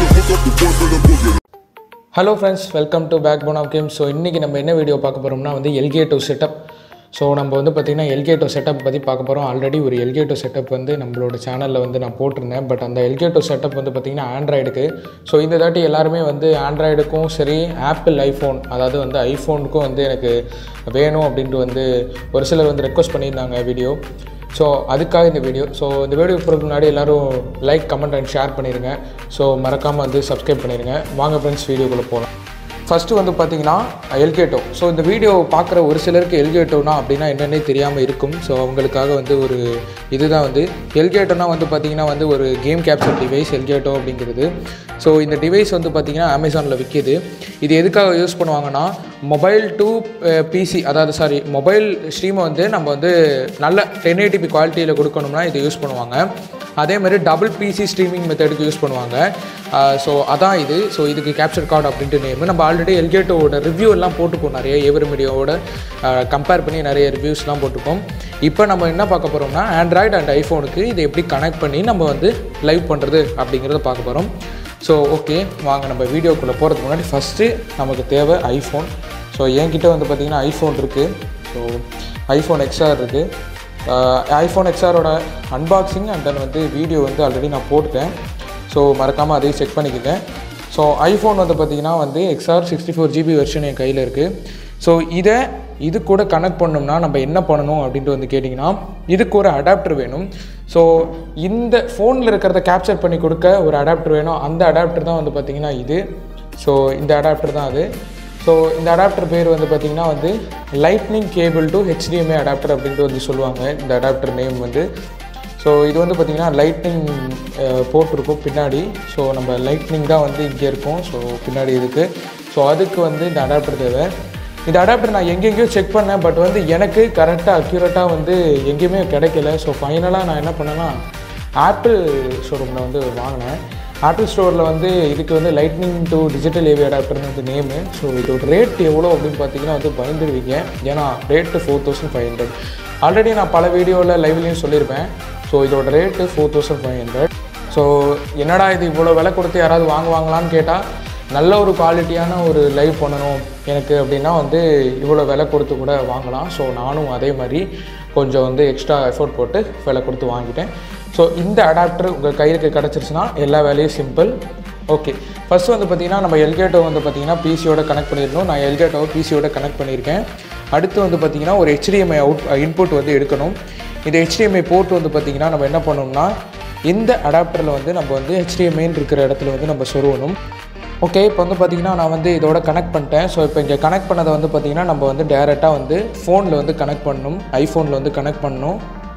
hello friends welcome to back phone of game so இன்றைக்கி நம்ம என்ன வீடியோ பார்க்க போகிறோம்னா வந்து எல்கேட்டோ செட்டப் ஸோ நம்ம வந்து பார்த்திங்கன்னா எல்கேட்டோ செட்டப் பற்றி பார்க்க போகிறோம் ஆல்ரெடி ஒரு எல்கேட்டோ செட்டப் வந்து நம்மளோட சேனலில் வந்து நான் போட்டிருந்தேன் பட் அந்த எல்கேட்டோ செட்டப் வந்து பார்த்திங்கன்னா ஆண்ட்ராய்டுக்கு ஸோ இந்த தாட்டி எல்லாருமே வந்து ஆண்ட்ராய்டுக்கும் சரி ஆப்பிள் ஐஃபோன் அதாவது வந்து ஐஃபோனுக்கும் வந்து எனக்கு வேணும் அப்படின்ட்டு வந்து ஒரு சிலர் வந்து ரெக்வஸ்ட் பண்ணியிருந்தாங்க வீடியோ ஸோ அதுக்காக இந்த வீடியோ ஸோ இந்த வீடியோ போகிறதுக்கு முன்னாடி எல்லோரும் லைக் கமெண்ட் அண்ட் ஷேர் பண்ணிடுங்க ஸோ மறக்காமல் வந்து சப்ஸ்கிரைப் பண்ணிடுங்க வாங்க ஃப்ரெண்ட்ஸ் வீடியோக்குள்ளே போகலாம் ஃபஸ்ட்டு வந்து பார்த்தீங்கன்னா எல்கேட்டோ ஸோ இந்த வீடியோ பார்க்குற ஒரு சிலருக்கு எல்கேட்டோனா அப்படின்னா என்னென்னே தெரியாமல் இருக்கும் ஸோ அவங்களுக்காக வந்து ஒரு இதுதான் வந்து எல்கேட்டோனா வந்து பார்த்தீங்கன்னா வந்து ஒரு கேம் கேப்சர் டிவைஸ் எல்கேட்டோ அப்படிங்கிறது ஸோ இந்த டிவைஸ் வந்து பார்த்தீங்கன்னா அமேசானில் விற்கிது இது எதுக்காக யூஸ் பண்ணுவாங்கன்னா மொபைல் டு பிசி அதாவது சாரி மொபைல் ஸ்ட்ரீமை வந்து நம்ம வந்து நல்ல டென் ஏடிபி குவாலிட்டியில் கொடுக்கணும்னா இதை யூஸ் பண்ணுவாங்க அதே மாதிரி டபுள் பிசி ஸ்ட்ரீமிங் மெத்தடுக்கு யூஸ் பண்ணுவாங்க ஸோ அதான் இது ஸோ இதுக்கு கேப்சர் கார்டு அப்படின்ட்டு நேம் நம்ம ஆல்ரெடி எல்கேட்டோட ரிவ்யூ எல்லாம் போட்டுப்போம் நிறைய ஏவர் மீடியாவோட கம்பேர் பண்ணி நிறைய ரிவ்யூஸ்லாம் போட்டுப்போம் இப்போ நம்ம என்ன பார்க்க போகிறோம்னா ஆண்ட்ராய்டு அண்ட் ஐஃபோனுக்கு இதை எப்படி கனெக்ட் பண்ணி நம்ம வந்து லைவ் பண்ணுறது அப்படிங்கிறத பார்க்க போகிறோம் ஸோ ஓகே வாங்க நம்ம வீடியோக்குள்ளே போகிறதுக்கு முன்னாடி ஃபஸ்ட்டு நமக்கு தேவை ஐஃபோன் ஸோ என்கிட்ட வந்து பார்த்திங்கன்னா ஐஃபோன் இருக்குது ஸோ ஐஃபோன் எக்ஸ்ஆர் இருக்குது ஐஃபோன் எக்ஸ்ஆரோட அன்பாக்சிங் அண்ட் தென் வந்து வீடியோ வந்து ஆல்ரெடி நான் போட்டுட்டேன் ஸோ மறக்காமல் அதையும் செக் பண்ணிக்கோங்க ஸோ ஐஃபோன் வந்து பார்த்திங்கன்னா வந்து XR sixty four GB version என் கையில் இருக்குது ஸோ இதை இது கூட கனெக்ட் பண்ணோம்னா நம்ம என்ன பண்ணணும் அப்படின்ட்டு வந்து கேட்டிங்கன்னா இதுக்கு ஒரு அடாப்டர் வேணும் ஸோ இந்த ஃபோனில் இருக்கிறத கேப்சர் பண்ணி கொடுக்க ஒரு அடாப்டர் வேணும் அந்த அடாப்டர் தான் வந்து பார்த்திங்கன்னா இது ஸோ இந்த அடாப்டர் தான் அது ஸோ இந்த அடாப்டர் பேர் வந்து பார்த்திங்கன்னா வந்து lightning cable to HDMI adapter அப்படின்ட்டு வந்து சொல்லுவாங்க இந்த அடாப்டர் நேம் வந்து ஸோ இது வந்து பார்த்திங்கன்னா லைட்னிங் போட்டிருக்கும் பின்னாடி ஸோ நம்ம லைட்னிங் தான் வந்து இங்கே இருக்கும் ஸோ பின்னாடி இதுக்கு ஸோ அதுக்கு வந்து இந்த அடாப்டர் தேவை இந்த அடாப்டர் நான் எங்கெங்கேயோ செக் பண்ணேன் பட் வந்து எனக்கு கரெக்டாக அக்யூரேட்டாக வந்து எங்கேயுமே கிடைக்கல ஸோ ஃபைனலாக நான் என்ன பண்ணேன்னா ஆப்பிள் ஷோரூமில் வந்து வாங்கினேன் ஆப்பிள் ஸ்டோரில் வந்து இதுக்கு வந்து லைட்னிங் டு டிஜிட்டல் ஏவி அடாப்டர்னு வந்து நேமு ஸோ இதோட ரேட் எவ்வளோ அப்படின்னு பார்த்தீங்கன்னா வந்து பயந்துடுவீங்க ஏன்னா rate four thousand five hundred already நான் பல வீடியோவில் லைவ்லேயும் சொல்லியிருப்பேன் ஸோ இதோட rate four thousand five hundred so என்னடா இது இவ்வளோ விலை கொடுத்து யாராவது வாங்குவாங்களான்னு கேட்டால் நல்ல ஒரு குவாலிட்டியான ஒரு லைவ் பண்ணணும் எனக்கு அப்படின்னா வந்து இவ்வளோ விலை கொடுத்து கூட வாங்கலாம் ஸோ நானும் அதே மாதிரி கொஞ்சம் வந்து எக்ஸ்ட்ரா எஃபோர்ட் போட்டு விலை கொடுத்து வாங்கிட்டேன் ஸோ இந்த அடாப்டர் உங்கள் கைக்கு கிடச்சிருச்சுன்னா எல்லா வேலையும் சிம்பிள் ஓகே ஃபஸ்ட் வந்து பார்த்திங்கன்னா நம்ம எல்கேட்டோ வந்து பார்த்திங்கன்னா பிசியோட கனெக்ட் பண்ணிடணும் நான் எல்கேட்டோவை பிசியோட கனெக்ட் பண்ணியிருக்கேன் அடுத்து வந்து பார்த்திங்கன்னா ஒரு ஹெச்டிஎம்ஐ அவுட் இன்புட் வந்து எடுக்கணும் இந்த ஹெச்டிஎம்ஐ போர்ட் வந்து பார்த்திங்கன்னா நம்ம என்ன பண்ணோம்னா இந்த அடாப்டரில் வந்து நம்ம வந்து ஹெச்டிஎம்ஐன்னு இருக்கிற இடத்துல வந்து நம்ம சொருவணும் ஓகே இப்போ வந்து பார்த்திங்கன்னா நான் வந்து இதோட கனெக்ட் பண்ணிட்டேன் ஸோ இப்போ இங்கே கனெக்ட் பண்ணதை வந்து பார்த்திங்கன்னா நம்ம வந்து டேரெக்டாக வந்து ஃபோனில் வந்து கனெக்ட் பண்ணணும் ஐஃபோனில் வந்து கனெக்ட் பண்ணணும்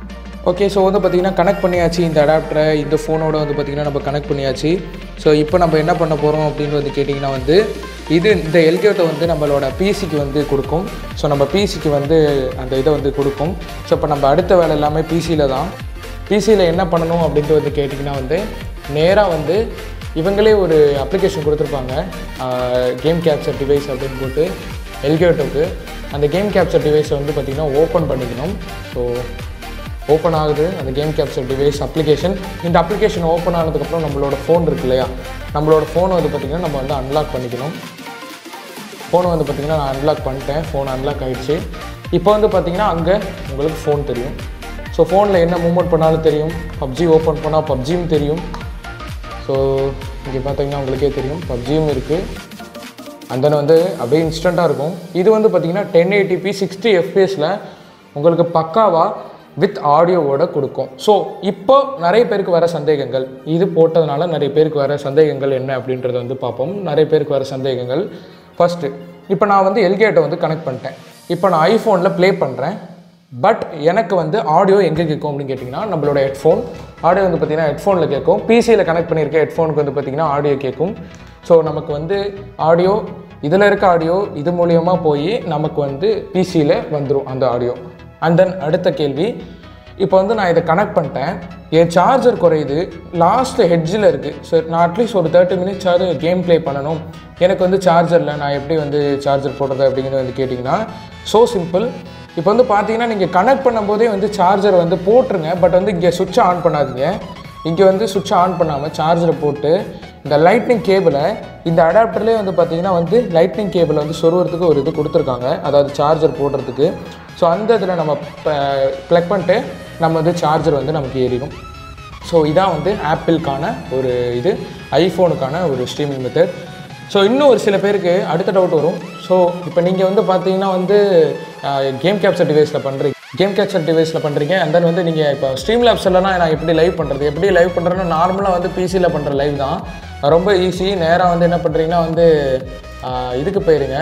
ஓகே ஸோ வந்து பார்த்திங்கன்னா கனெக்ட் பண்ணியாச்சு இந்த அடாப்டரை இந்த ஃபோனோட வந்து பார்த்திங்கன்னா நம்ம கனெக்ட் பண்ணியாச்சு ஸோ இப்போ நம்ம என்ன பண்ண போகிறோம் அப்படின்னு வந்து கேட்டிங்கன்னா வந்து இது இந்த எல்கேட்டை வந்து நம்மளோட பிசிக்கு வந்து கொடுக்கும் ஸோ நம்ம பிசிக்கு வந்து அந்த இதை வந்து கொடுக்கும் ஸோ இப்போ நம்ம அடுத்த வேலை எல்லாமே பிசியில் தான் பிசியில் என்ன பண்ணணும் அப்படின்ட்டு வந்து கேட்டிங்கன்னா வந்து நேராக வந்து இவங்களே ஒரு அப்ளிகேஷன் கொடுத்துருப்பாங்க கேம் கேப்சர் டிவைஸ் அப்படின்னு போட்டு எல்கேட்டோக்கு அந்த கேம் கேப்சர் டிவைஸை வந்து பார்த்திங்கன்னா ஓப்பன் பண்ணிக்கணும் ஸோ ஓப்பன் ஆகுது அந்த கேம் கேப்சர் டிவைஸ் அப்ளிகேஷன் இந்த அப்ளிகேஷன் ஓப்பன் ஆனதுக்கப்புறம் நம்மளோட ஃபோன் இருக்கு இல்லையா நம்மளோட ஃபோனை வந்து பார்த்திங்கன்னா நம்ம வந்து அன்லாக் பண்ணிக்கணும் ஃபோனை வந்து பார்த்திங்கன்னா நான் அன்லாக் பண்ணிட்டேன் ஃபோன் அன்லாக் ஆகிடுச்சு இப்போ வந்து பார்த்திங்கன்னா அங்கே உங்களுக்கு ஃபோன் தெரியும் ஸோ ஃபோனில் என்ன மூவ்மெண்ட் பண்ணாலும் தெரியும் பப்ஜி ஓப்பன் பண்ணால் பப்ஜியும் தெரியும் ஸோ இங்கே பார்த்தீங்கன்னா உங்களுக்கே தெரியும் பப்ஜியும் இருக்குது அந்த வந்து அப்படியே இன்ஸ்டண்ட்டாக இருக்கும் இது வந்து பார்த்திங்கன்னா டென் எயிட்டிபி சிக்ஸ்டி எஃப்பிஎஸில் உங்களுக்கு பக்காவாக வித் ஆடியோவோட கொடுக்கும் ஸோ இப்போ நிறைய பேருக்கு வர சந்தேகங்கள் இது போட்டதுனால நிறைய பேருக்கு வர சந்தேகங்கள் என்ன அப்படின்றத வந்து பார்ப்போம் நிறைய பேருக்கு வர சந்தேகங்கள் ஃபஸ்ட்டு இப்போ நான் வந்து எல்கேட்டை வந்து கனெக்ட் பண்ணிட்டேன் இப்போ நான் ஐஃபோனில் ப்ளே பண்ணுறேன் பட் எனக்கு வந்து ஆடியோ எங்கே கேட்கும் அப்படின்னு கேட்டிங்கன்னா நம்மளோட ஹெட்ஃபோன் ஆடியோ வந்து பார்த்திங்கன்னா ஹெட்ஃபோனில் கேட்கும் பிசியில் கனெக்ட் பண்ணியிருக்க ஹெட்ஃபோனுக்கு வந்து பார்த்திங்கன்னா ஆடியோ கேட்கும் ஸோ நமக்கு வந்து ஆடியோ இதில் இருக்க ஆடியோ இது மூலியமாக போய் நமக்கு வந்து பிசியில் வந்துடும் அந்த ஆடியோ அண்ட் தென் அடுத்த கேள்வி இப்போ வந்து நான் இதை கனெக்ட் பண்ணிட்டேன் என் சார்ஜர் குறையுது லாஸ்ட் ஹெட்ஜில் இருக்குது ஸோ நான் அட்லீஸ்ட் ஒரு தேர்ட்டி மினிட்ஸாவது கேம் ப்ளே பண்ணணும் எனக்கு வந்து சார்ஜரில் நான் எப்படி வந்து சார்ஜர் போடுறது அப்படிங்கிறது வந்து கேட்டிங்கன்னா ஸோ சிம்பிள் இப்போ வந்து பார்த்தீங்கன்னா நீங்கள் கனெக்ட் பண்ணும்போதே வந்து சார்ஜர் வந்து போட்டுருங்க பட் வந்து இங்கே சுவிட்சை ஆன் பண்ணாதீங்க இங்கே வந்து சுவிட்ச் ஆன் பண்ணாமல் சார்ஜரை போட்டு இந்த லைட்னிங் கேபிளை இந்த அடாப்டர்லேயே வந்து பார்த்தீங்கன்னா வந்து லைட்னிங் கேபிளை வந்து சொருவறதுக்கு ஒரு இது கொடுத்துருக்காங்க அதாவது சார்ஜர் போடுறதுக்கு ஸோ அந்த இதில் நம்ம ப்ளக் பண்ணிட்டு நம்ம வந்து சார்ஜர் வந்து நமக்கு ஏறிடும் ஸோ இதான் வந்து ஆப்பிள்கான ஒரு இது ஐஃபோனுக்கான ஒரு ஸ்ட்ரீமிங் மெத்தட் ஸோ இன்னும் ஒரு சில பேருக்கு அடுத்த டவுட் வரும் ஸோ இப்போ நீங்கள் வந்து பார்த்தீங்கன்னா வந்து கேம் கேப்சர் டிவைஸில் பண்ணுறீங்க கேம் கேப்சர் டிவைஸில் பண்ணுறீங்க அண்ட் தென் வந்து நீங்கள் இப்போ ஸ்ட்ரீம் லேப்ஸ்லாம் நான் எப்படி லைவ் பண்ணுறது எப்படி லைவ் பண்ணுறேன்னா நார்மலாக வந்து பிசியில் பண்ணுற லைவ் தான் ரொம்ப ஈஸி நேராக வந்து என்ன பண்ணுறீங்கன்னா வந்து ஆஹ், இதுக்கு போயிருங்க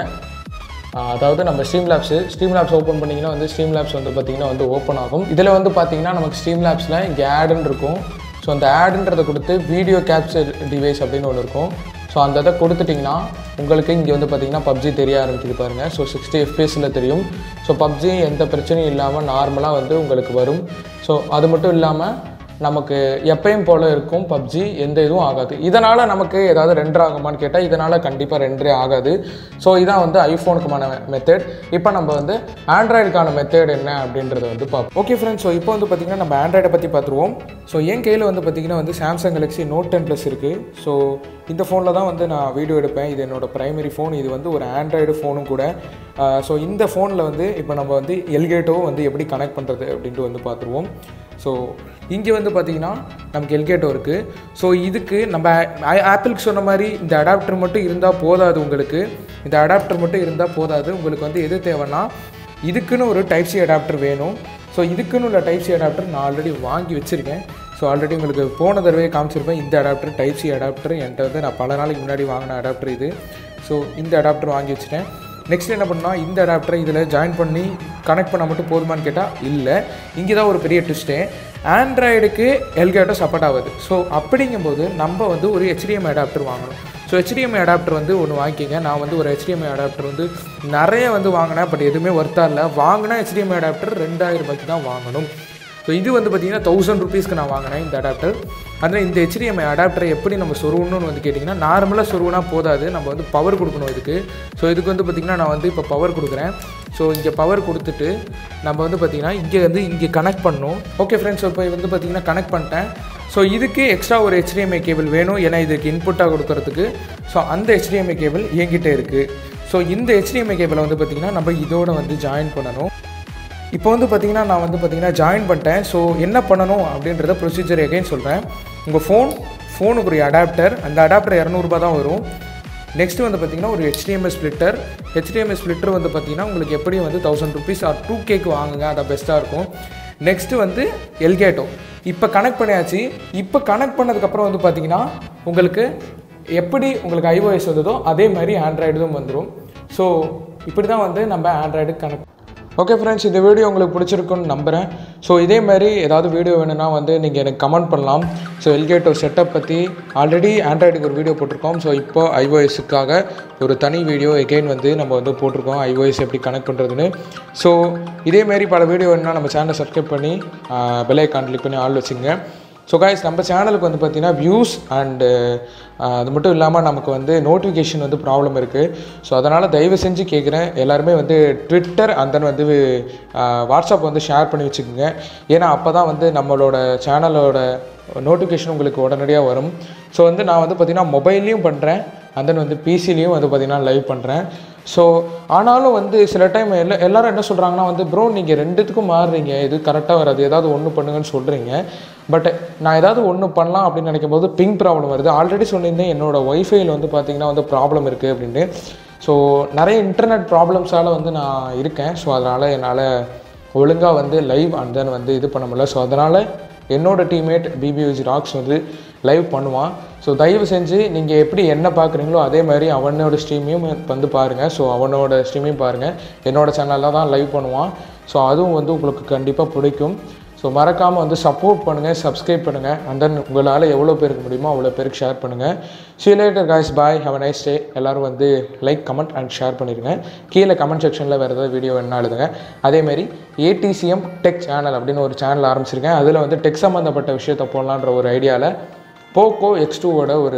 ஆஹ் அதாவது நம்ம stream labs stream labs open பண்ணிங்கன்னா வந்து ஸ்ட்ரீம் லேப்ஸ் வந்து பார்த்திங்கன்னா வந்து ஓப்பன் ஆகும் இதில் வந்து பார்த்தீங்கன்னா நமக்கு ஸ்ட்ரீம் லேப்ஸில் இங்கே ஆடுன்னு இருக்கும் ஸோ அந்த ஆடுன்றதை கொடுத்து வீடியோ கேப்சர் டிவைஸ் அப்படின்னு ஒன்று இருக்கும் ஸோ அந்த இதை கொடுத்துட்டிங்கன்னா உங்களுக்கு இங்கே வந்து பார்த்தீங்கன்னா பப்ஜி தெரிய ஆரம்பிக்குது பாருங்கள் ஸோ சிக்ஸ்டி எஃப்பிஎஸில் தெரியும் ஸோ பப்ஜி எந்த பிரச்சனையும் இல்லாமல் நார்மலாக வந்து உங்களுக்கு வரும் ஸோ அது மட்டும் இல்லாமல் நமக்கு எப்பயும் போல் இருக்கும் பப்ஜி எந்த இதுவும் ஆகாது இதனால் நமக்கு ஏதாவது ரெண்டர் ஆகுமான்னு கேட்டால் இதனால் கண்டிப்பாக ரெண்டரே ஆகாது ஸோ இதான் வந்து ஐஃபோனுக்குமான மெத்தட் இப்போ நம்ம வந்து ஆண்ட்ராய்டுக்கான மெத்தட் என்ன அப்படின்றத வந்து பார்ப்போம் ஓகே ஃப்ரெண்ட்ஸ் ஸோ இப்போ வந்து பார்த்திங்கன்னா நம்ம ஆண்ட்ராய்டை பற்றி பார்த்துருவோம் ஸோ என் கையில் வந்து பார்த்திங்கன்னா வந்து Samsung Galaxy note ten plus இருக்குது ஸோ இந்த ஃபோனில் தான் வந்து நான் வீடியோ எடுப்பேன் இது என்னோட பிரைமரி ஃபோன் இது வந்து ஒரு ஆண்ட்ராய்டு ஃபோனும் கூட ஸோ இந்த ஃபோனில் வந்து இப்போ நம்ம வந்து எல்கேட்டோ வந்து எப்படி கனெக்ட் பண்ணுறது அப்படின்ட்டு வந்து பார்த்துருவோம் ஸோ இங்கே வந்து பார்த்தீங்கன்னா நமக்கு எல்கேட்டோ இருக்குது ஸோ இதுக்கு நம்ம ஆப்பிளுக்கு சொன்ன மாதிரி இந்த அடாப்டர் மட்டும் இருந்தால் போதாது உங்களுக்கு இந்த அடாப்டர் மட்டும் இருந்தால் போதாது உங்களுக்கு வந்து எது தேவைன்னா இதுக்குன்னு ஒரு டைப் சி அடாப்டர் வேணும் ஸோ இதுக்குன்னு உள்ள டைப் சி அடாப்டர் நான் ஆல்ரெடி வாங்கி வச்சுருக்கேன் ஸோ ஆல்ரெடி உங்களுக்கு போன தடவை காமிச்சிருப்பேன் இந்த அடாப்டர் டைப் சி அடாப்டர் என்கிட்ட வந்து நான் பல நாளைக்கு முன்னாடி வாங்கின அடாப்டர் இது ஸோ இந்த அடாப்டர் வாங்கி வச்சுட்டேன் நெக்ஸ்ட் என்ன பண்ணால் இந்த அடாப்டரை இதில் ஜாயின் பண்ணி கனெக்ட் பண்ணால் மட்டும் போதுமான்னு கேட்டால் இல்லை இங்கே தான் ஒரு பெரிய ட்விஸ்ட்டே ஆண்ட்ராய்டுக்கு எல்கேட்டோ சப்போர்ட் ஆகுது ஸோ அப்படிங்கும்போது நம்ம வந்து ஒரு HDMI அடாப்டர் வாங்கணும் ஸோ HDMI அடாப்டர் வந்து ஒன்று வாங்கிக்கிங்க நான் வந்து ஒரு HDMI அடாப்டர் வந்து நிறைய வந்து வாங்கினேன் பட் எதுவுமே ஒர்த்தாக இல்லை வாங்கினா HDMI அடாப்டர் ரெண்டாயிரம் ரூபாய்க்கு தான் வாங்கணும் ஸோ இது வந்து பார்த்தீங்கன்னா தௌசண்ட் ருபீஸ்க்கு நான் வாங்கினேன் இந்த அடாப்டர் அதில் இந்த HDMI அடாப்டரை எப்படி நம்ம சொருகணும்னு வந்து கேட்டிங்கன்னா நார்மலாக சொருகுனா போதாது நம்ம வந்து பவர் கொடுக்கணும் இதுக்கு ஸோ இதுக்கு வந்து பார்த்திங்கன்னா நான் வந்து இப்போ பவர் கொடுக்குறேன் ஸோ இங்கே பவர் கொடுத்துட்டு நம்ம வந்து பார்த்திங்கன்னா இங்கே வந்து இங்கே கனெக்ட் பண்ணணும் ஓகே ஃப்ரெண்ட்ஸ் இப்போ வந்து பார்த்திங்கன்னா கனெக்ட் பண்ணிட்டேன் ஸோ இதுக்கு எக்ஸ்ட்ரா ஒரு HDMI கேபிள் வேணும் ஏன்னா இதுக்கு இன்புட்டாக கொடுக்கறதுக்கு ஸோ அந்த HDMI கேபிள் என்கிட்ட இருக்குது ஸோ இந்த HDMI கேபிளை வந்து பார்த்திங்கன்னா நம்ம இதோட வந்து ஜாயின் பண்ணணும் இப்போ வந்து பார்த்தீங்கன்னா நான் வந்து பார்த்தீங்கன்னா ஜாயின் பண்ணிட்டேன் ஸோ என்ன பண்ணணும் அப்படின்றத ப்ரொசீஜர் எகைன் சொல்கிறேன் உங்கள் ஃபோன் ஃபோனுக்கு ஒரு அடாப்டர் அந்த அடாப்டர் இரநூறுபா தான் வரும் நெக்ஸ்ட் வந்து பார்த்தீங்கன்னா ஒரு HDMI ஸ்ப்ளிட்டர் HDMI ஸ்ப்ளிட்டர் வந்து பார்த்தீங்கன்னா உங்களுக்கு எப்படியும் வந்து தௌசண்ட் ருபீஸ் ஆர் டூ கேக்கு வாங்குங்க அதை பெஸ்ட்டாக இருக்கும் நெக்ஸ்ட்டு வந்து எல்கேட்டோ இப்போ கனெக்ட் பண்ணியாச்சு இப்போ கனெக்ட் பண்ணதுக்கப்புறம் வந்து பார்த்தீங்கன்னா உங்களுக்கு எப்படி உங்களுக்கு ஐஓஎஸ் வந்ததோ அதே மாதிரி ஆண்ட்ராய்டும் வந்துடும் ஸோ இப்படி தான் வந்து நம்ம ஆண்ட்ராய்டு கனெக்ட் ஓகே ஃப்ரெண்ட்ஸ் இந்த வீடியோ உங்களுக்கு பிடிச்சிருக்குன்னு நம்புகிறேன் ஸோ இதே மாதிரி ஏதாவது வீடியோ வேணும்னா வந்து நீங்கள் எனக்கு கமெண்ட் பண்ணலாம் ஸோ எல்கேட்டோ செட்டப் பற்றி ஆல்ரெடி ஆண்ட்ராய்டுக்கு ஒரு வீடியோ போட்டிருக்கோம் ஸோ இப்போ ஐஓஎஸ்க்காக ஒரு தனி வீடியோ எகெயின் வந்து நம்ம வந்து போட்டிருக்கோம் ஐஓஎஸ் எப்படி கனெக்ட் பண்ணுறதுன்னு ஸோ இதேமாரி பல வீடியோ வேணும்னா நம்ம சேனலை சப்ஸ்கிரைப் பண்ணி பெல் ஐக்கான் கிளிக் பண்ணி ஆள் வச்சுங்க ஸோ காய்ஸ் நம்ம சேனலுக்கு வந்து பார்த்திங்கன்னா வியூஸ் அண்டு அது மட்டும் இல்லாமல் நமக்கு வந்து நோட்டிஃபிகேஷன் வந்து ப்ராப்ளம் இருக்குது ஸோ அதனால் தயவு செஞ்சு கேட்குறேன் எல்லாருமே வந்து ட்விட்டர் அந்த வந்து வாட்ஸ்அப் வந்து ஷேர் பண்ணி வச்சுக்கோங்க ஏன்னா அப்போ தான் வந்து நம்மளோட சேனலோட நோட்டிஃபிகேஷன் உங்களுக்கு உடனடியாக வரும் ஸோ வந்து நான் வந்து பார்த்திங்கன்னா மொபைல்லையும் பண்ணுறேன் and then வந்து பிசிலையும் வந்து பார்த்திங்கன்னா லைவ் பண்ணுறேன் ஸோ ஆனாலும் வந்து சில டைம் எல்லா எல்லாரும் என்ன சொல்கிறாங்கன்னா வந்து ப்ரோ நீங்கள் ரெண்டுத்துக்கும் மாறுறீங்க இது கரெக்டாக வராது ஏதாவது ஒன்று பண்ணுங்கன்னு சொல்கிறீங்க பட் நான் ஏதாவது ஒன்று பண்ணலாம் அப்படின்னு நினைக்கும் போது பிங் ப்ராப்ளம் வருது ஆல்ரெடி சொல்லியிருந்தேன் என்னோட ஒய்ஃபைல வந்து பார்த்திங்கன்னா வந்து ப்ராப்ளம் இருக்குது அப்படின்ட்டு ஸோ நிறைய இன்டர்நெட் ப்ராப்ளம்ஸால் வந்து நான் இருக்கேன் ஸோ அதனால் என்னால் ஒழுங்காக வந்து லைவ் அண்ட் தென் வந்து இது பண்ண முடியல ஸோ அதனால் என்னோட டீம்மேட் பிபியூஜி ராக்ஸ் வந்து லைவ் பண்ணுவான் ஸோ தயவு செஞ்சு நீங்கள் எப்படி என்ன பார்க்குறீங்களோ அதே மாதிரி அவனோட ஸ்ட்ரீமையும் வந்து பாருங்கள் ஸோ அவனோட ஸ்ட்ரீமையும் பாருங்கள் என்னோட சேனலில் தான் லைவ் பண்ணுவான் ஸோ அதுவும் வந்து உங்களுக்கு கண்டிப்பாக பிடிக்கும் ஸோ மறக்காமல் வந்து சப்போர்ட் பண்ணுங்கள் சப்ஸ்கிரைப் பண்ணுங்கள் அண்ட் தென் உங்களால் எவ்வளோ பேருக்கு முடியுமோ அவ்வளோ பேருக்கு ஷேர் பண்ணுங்கள் see later guys bye have a nice day எல்லோரும் வந்து லைக் கமெண்ட் அண்ட் ஷேர் பண்ணிடுங்க கீழே கமெண்ட் செக்ஷனில் வேறு ஏதாவது வீடியோ வேணா எழுதுங்க அதேமாரி ஏடிசிஎம் டெக் சேனல் அப்படின்னு ஒரு சேனல் ஆரம்பிச்சிருக்கேன் அதில் வந்து டெக் சம்மந்தப்பட்ட விஷயத்தை போடலான்ற ஒரு ஐடியாவில் போக்கோ எக்ஸ் டூவோட ஒரு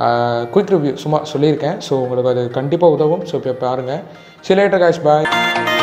குயிக் ரிவ்யூ சும்மா சொல்லியிருக்கேன் ஸோ உங்களுக்கு அது கண்டிப்பாக உதவும் ஸோ இப்போ பாருங்கள் see லேட்டர் guys பாய்